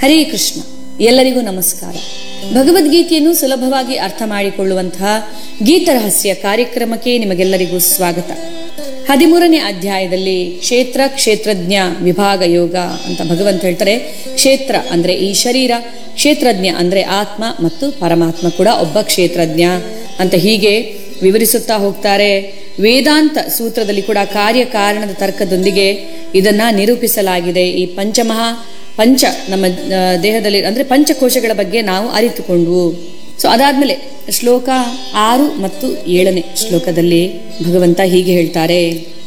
ಹರೇ ಕೃಷ್ಣ ಎಲ್ಲರಿಗೂ ನಮಸ್ಕಾರ ಭಗವದ್ಗೀತೆಯನ್ನು ಸುಲಭವಾಗಿ ಅರ್ಥ ಮಾಡಿಕೊಳ್ಳುವಂತಹ ಗೀತರಹಸ್ಯ ಕಾರ್ಯಕ್ರಮಕ್ಕೆ ನಿಮಗೆಲ್ಲರಿಗೂ ಸ್ವಾಗತ ಹದಿಮೂರನೇ ಅಧ್ಯಾಯದಲ್ಲಿ ಕ್ಷೇತ್ರ ಕ್ಷೇತ್ರಜ್ಞ ವಿಭಾಗ ಯೋಗ ಅಂತ ಭಗವಂತ ಹೇಳ್ತಾರೆ ಕ್ಷೇತ್ರ ಅಂದ್ರೆ ಈ ಶರೀರ ಕ್ಷೇತ್ರಜ್ಞ ಅಂದ್ರೆ ಆತ್ಮ ಮತ್ತು ಪರಮಾತ್ಮ ಕೂಡ ಒಬ್ಬ ಕ್ಷೇತ್ರಜ್ಞ ಅಂತ ಹೀಗೆ ವಿವರಿಸುತ್ತಾ ಹೋಗ್ತಾರೆ ವೇದಾಂತ ಸೂತ್ರದಲ್ಲಿ ಕೂಡ ಕಾರ್ಯಕಾರಣದ ತರ್ಕದೊಂದಿಗೆ ಇದನ್ನ ನಿರೂಪಿಸಲಾಗಿದೆ ಈ ಪಂಚಮಹಾ ಪಂಚ ನಮ್ಮ ಆ, ದೇಹದಲ್ಲಿ ಅಂದ್ರೆ ಪಂಚಕೋಶಗಳ ಬಗ್ಗೆ ನಾವು ಅರಿತುಕೊಂಡ್ವು ಸೊ ಅದಾದ್ಮೇಲೆ ಶ್ಲೋಕ ಆರು ಮತ್ತು ಏಳನೇ ಶ್ಲೋಕದಲ್ಲಿ ಭಗವಂತ ಹೀಗೆ ಹೇಳ್ತಾರೆ